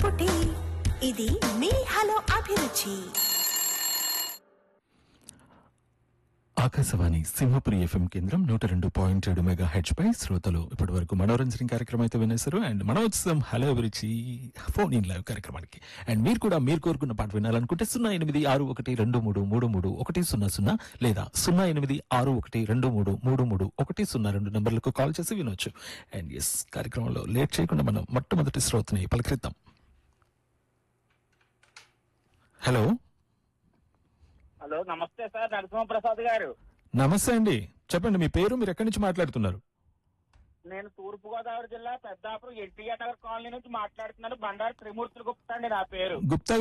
పుట్టి ఇది మీ హలో అభిరుచి ఆకాశవాణి సింహపురి ఎఫ్ఎం కేంద్రం నూట రెండు పాయింట్ ఏడు మెగా హెచ్ పై శ్రోతలు ఇప్పటి వరకు మనోరంజన కార్యక్రమం అయితే వినేశారు అండ్ మనం వచ్చేసాం హలో అభిరుచి ఫోన్ ఇన్ లైవ్ కార్యక్రమానికి అండ్ మీరు కూడా మీరు కోరుకున్న పాట వినాలనుకుంటే సున్నా ఎనిమిది ఆరు ఒకటి రెండు మూడు మూడు మూడు ఒకటి సున్నా సున్నా లేదా సున్నా ఎనిమిది ఆరు ఒకటి రెండు మూడు మూడు మూడు ఒకటి సున్నా రెండు నంబర్లకు కాల్ చేసి వినొచ్చు అండ్ ఎస్ కార్యక్రమంలో లేట్ చేయకుండా మనం మొట్టమొదటి శ్రోతని పలకరిద్దాం హలో హలో నమస్తే సార్ నరసింహప్రసాద్ గారు నమస్తే అండి చెప్పండి మీ పేరు మీరు ఎక్కడి నుంచి మాట్లాడుతున్నారు నేను తూర్పు గోదావరి జిల్లా పెద్దాపురం ఎన్టీఆర్ నగర్ కాలనీ నుంచి మాట్లాడుతున్నాను బండారు త్రిమూర్తులు గుప్తా అండి నా పేరు గుప్తా